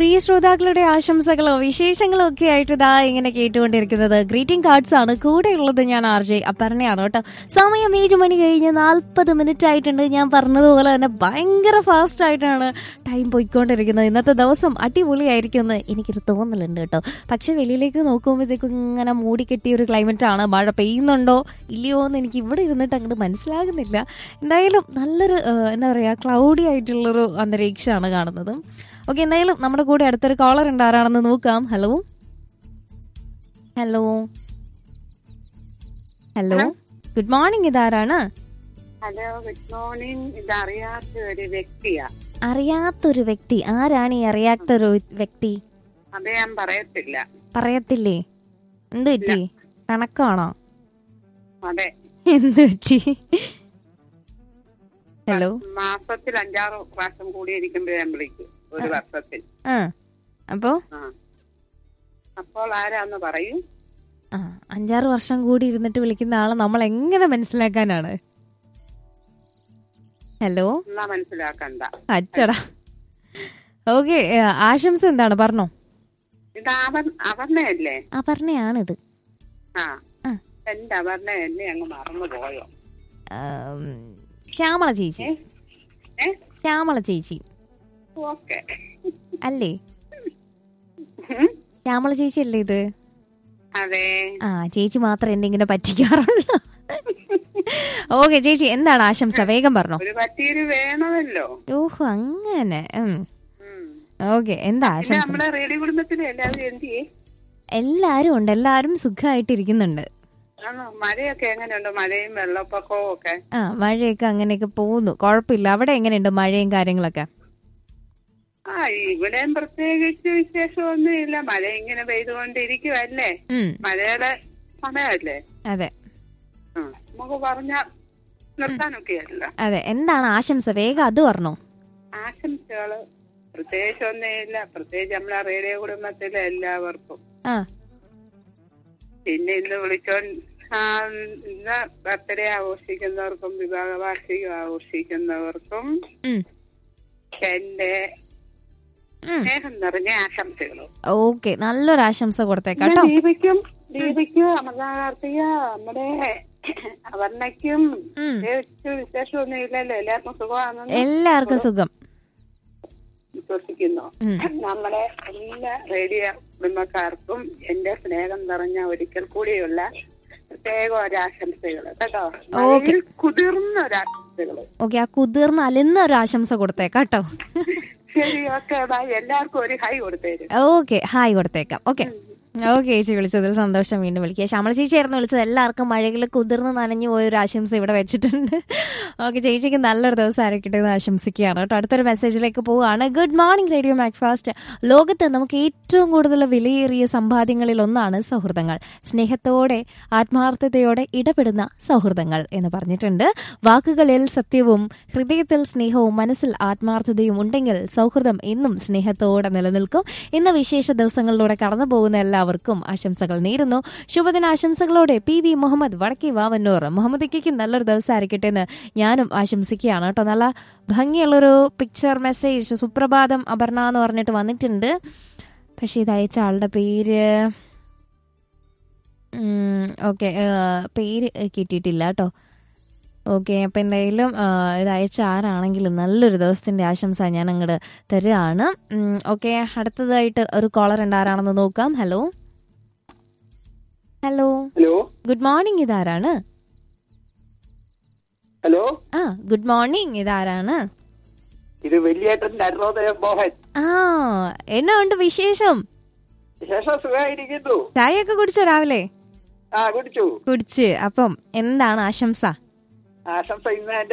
പ്രിയ ശ്രോതാക്കളുടെ ആശംസകളോ വിശേഷങ്ങളോ ഒക്കെ ആയിട്ട് ഇതാ ഇങ്ങനെ കേട്ടുകൊണ്ടിരിക്കുന്നത് ഗ്രീറ്റിംഗ് കാർഡ്സ് ആണ് കൂടെയുള്ളത് ഞാൻ ആർ ജെ അപർണയാണ് കേട്ടോ സമയം ഏഴ് മണി കഴിഞ്ഞ് നാൽപ്പത് മിനിറ്റ് ആയിട്ടുണ്ട് ഞാൻ പറഞ്ഞതുപോലെ തന്നെ ഭയങ്കര ഫാസ്റ്റ് ആയിട്ടാണ് ടൈം പോയിക്കൊണ്ടിരിക്കുന്നത് ഇന്നത്തെ ദിവസം അടിപൊളിയായിരിക്കും എന്ന് എനിക്കൊരു തോന്നലുണ്ട് കേട്ടോ പക്ഷെ വെളിയിലേക്ക് നോക്കുമ്പോഴത്തേക്കും ഇങ്ങനെ മൂടിക്കെട്ടിയ ഒരു ക്ലൈമറ്റ് ആണ് മഴ പെയ്യുന്നുണ്ടോ ഇല്ലയോ എന്ന് എനിക്ക് ഇവിടെ ഇരുന്നിട്ട് അങ്ങോട്ട് മനസ്സിലാകുന്നില്ല എന്തായാലും നല്ലൊരു ആ, എന്താ പറയുക ക്ലൗഡി ആയിട്ടുള്ളൊരു അന്തരീക്ഷമാണ് കാണുന്നത് ഓക്കെ എന്തായാലും നമ്മുടെ കൂടെ അടുത്തൊരു കോളർ ഉണ്ട് ആരാണെന്ന് നോക്കാം hello hello hello good morning ഇതാരാണ് ഹലോ ഗുഡ് മോർണിംഗ് ഇതറിയാത്ത ഒരു വ്യക്തിയാ അറിയാത്തൊരു വ്യക്തി ആരാണ് ഈ അറിയാത്തൊരു വ്യക്തി അത് ഞാൻ പറയത്തില്ല പറയത്തില്ലേ എന്ത് പറ്റി കണക്കാണോ അതെ എന്ത് പറ്റി ഹലോ മാസത്തിൽ അഞ്ചാറ് പ്രാവശ്യം കൂടിയിരിക്കുമ്പോഴേ ഞാൻ വിളിക്കും ഒരു വർഷത്തിൽ ആ അപ്പോ ആ അപ്പോൾ ആരാന്ന് പറയും ആ അഞ്ചാറ് വർഷം കൂടി ഇരുന്നിട്ട് വിളിക്കുന്ന ആളെ നമ്മൾ എങ്ങനെ മനസ്സിലാക്കാനാണ് ഹലോ എന്നാ മനസ്സിലാക്കണ്ട അച്ചടാ ഓക്കെ ആശംസ എന്താണ് പറഞ്ഞോ ഇത് അവൻ അവർണയല്ലേ അപർണയാണിത് ആ ആ. എന്റെ അവർണ എന്നെ അങ്ങ് മറന്നു പോയോ ആം, ശ്യാമള ചേച്ചി ഏ? ഏ ശ്യാമള ചേച്ചി ഓക്കെ അല്ലേ ശ്യാമള ചേച്ചി അല്ലേ ഇത് അതെ ആ ചേച്ചി മാത്രം എന്നെ ഇങ്ങനെ പറ്റിക്കാറുള്ളൂ ഓക്കെ ചേച്ചി എന്താണ് ആശംസ വേഗം പറഞ്ഞോ ഒരു പറ്റിയൊരു വേണമല്ലോ ഓഹോ അങ്ങനെ ഉം. ഓക്കെ എന്താ പിന്നെ ആശംസ നമ്മുടെ റേഡിയോ കുടുംബത്തിലെ എല്ലാവരും എന്ത് ചെയ്യേ എല്ലാരും ഉണ്ട് എല്ലാരും സുഖമായിട്ടിരിക്കുന്നുണ്ട് ആണോ മഴയൊക്കെ എങ്ങനെയുണ്ട് മഴയും വെള്ളപ്പൊക്കവും ഒക്കെ ആ മഴയൊക്കെ അങ്ങനെയൊക്കെ പോകുന്നു കുഴപ്പമില്ല അവിടെ എങ്ങനെയുണ്ട് മഴയും കാര്യങ്ങളൊക്കെ ആ ഇവിടെയും പ്രത്യേകിച്ച് വിശേഷമൊന്നുമില്ല മഴ ഇങ്ങനെ പെയ്തുകൊണ്ടിരിക്കുവല്ലേ ഉം മഴയുടെ സമയമല്ലേ അതെ ഉം. നമുക്ക് പറഞ്ഞ നിർത്താനൊക്കെ അല്ല അതെ എന്താണ് ആശംസ വേഗം അത് പറഞ്ഞോ ആശംസകള് പ്രത്യേകിച്ച് ഒന്നുമില്ല പ്രത്യേകിച്ച് നമ്മളെ റേഡിയോ കുടുംബത്തിലെ എല്ലാവർക്കും ആ പിന്നെ ഇന്ന് വിളിച്ചോ ആ, ഇന്ന് ബർത്ത്ഡേ ആഘോഷിക്കുന്നവർക്കും വിവാഹ വാർഷികം ആഘോഷിക്കുന്നവർക്കും ഉം, എന്റെ ഉം. സ്നേഹം നിറഞ്ഞ ആശംസകളും ഓക്കെ നല്ലൊരു ആശംസ കൊടുത്തേക്കാം പിന്നെ കേട്ടോ ദീപയ്ക്കും ദീപയ്ക്കും അമൃതാകാർത്തിക നമ്മുടെ അവർണയ്ക്കും ഉം. പ്രത്യേകിച്ച് വിശേഷമൊന്നും ഇല്ലല്ലോ എല്ലാവർക്കും സുഖമാണെന്ന് എല്ലാവർക്കും സുഖം വിശ്വസിക്കുന്നു ഉം. നമ്മുടെ എല്ലാ റേഡിയോ കുടുംബക്കാർക്കും എന്റെ സ്നേഹം നിറഞ്ഞ ഒരിക്കൽ കൂടിയുള്ള പ്രത്യേക ഒരാശംസകൾ കേട്ടോ ഓക്കേ. മഴയിൽ കുതിർന്ന ഒരാശംസകള് ഓക്കെ ആ കുതിർന്ന് അലിന്ന ഒരു ആശംസ കൊടുത്തേക്കാം കേട്ടോ ശരി ഓക്കെ ബൈ എല്ലാവർക്കും ഒരു ഹൈ കൊടുത്തേരും ഓക്കെ ഹായ് കൊടുത്തേക്കാം ഓക്കെ ഓക്കെ ചേച്ചി വിളിച്ചതിൽ സന്തോഷം വീണ്ടും വിളിക്കുക ശ്യാമള ചേച്ചി ആയിരുന്നു വിളിച്ചത് എല്ലാവർക്കും മഴയിൽ കുതിർന്ന് നനഞ്ഞു പോയ ഒരു ആശംസ ഇവിടെ വെച്ചിട്ടുണ്ട് ഓക്കെ ചേച്ചിക്ക് നല്ലൊരു ദിവസം ആയിരിക്കട്ടെ എന്ന് ആശംസിക്കുകയാണ് കേട്ടോ അടുത്തൊരു മെസ്സേജിലേക്ക് പോവുകയാണ് ഗുഡ് മോർണിംഗ് റേഡിയോ മാക്ഫാസ്റ്റ് ലോകത്ത് നമുക്ക് ഏറ്റവും കൂടുതൽ വിലയേറിയ സമ്പാദ്യങ്ങളിൽ ഒന്നാണ് സൗഹൃദങ്ങൾ സ്നേഹത്തോടെ ആത്മാർത്ഥതയോടെ ഇടപെടുന്ന സൗഹൃദങ്ങൾ എന്ന് പറഞ്ഞിട്ടുണ്ട് വാക്കുകളിൽ സത്യവും ഹൃദയത്തിൽ സ്നേഹവും മനസ്സിൽ ആത്മാർത്ഥതയും ഉണ്ടെങ്കിൽ സൗഹൃദം എന്നും സ്നേഹത്തോടെ നിലനിൽക്കും ഇന്ന് വിശേഷ ദിവസങ്ങളിലൂടെ കടന്നു പോകുന്ന എല്ലാവർക്കും ആശംസകൾ നേരുന്നു ശുഭദിനാശംസകളോടെ പി വി മുഹമ്മദ് വടക്കേ വാവന്നൂർ മുഹമ്മദ് ഇക്കയ്ക്ക് നല്ലൊരു ദിവസം ആയിരിക്കട്ടെ എന്ന് ഞാനും ആശംസിക്കുകയാണ് കേട്ടോ നല്ല ഭംഗിയുള്ളൊരു പിക്ചർ മെസ്സേജ് സുപ്രഭാതം അപർണ എന്ന് പറഞ്ഞിട്ട് വന്നിട്ടുണ്ട് പക്ഷെ ഇത് അയച്ച ആളുടെ പേര് ഓക്കെ പേര് കിട്ടിയിട്ടില്ല കേട്ടോ ഓക്കെ അപ്പം എന്തായാലും ആ, ഇത് അയച്ച ആരാണെങ്കിലും നല്ലൊരു ദിവസത്തിൻ്റെ ആശംസ ഞാൻ അങ്ങോട്ട് തരുകയാണ് ഓക്കെ അടുത്തതായിട്ട് ഒരു കോളർ ഉണ്ട് ആരാണെന്ന് നോക്കാം hello hello hello good morning ഇതാരാണ് ഹലോ ആ ഗുഡ് മോർണിംഗ് ഇതാരാണ് ഇത് വലിയേട്ടൻ അരുണോദയ മോഹൻ ആ എന്നാ ഉണ്ട് വിശേഷം വിശേഷം സുഖമായിരിക്കുന്നു ചായയൊക്കെ കുടിച്ചോ രാവിലെ ആ കുടിച്ചു കുടിച്ച് അപ്പം എന്താണ് ആശംസ ആശംസ ഇന്ന് എന്റെ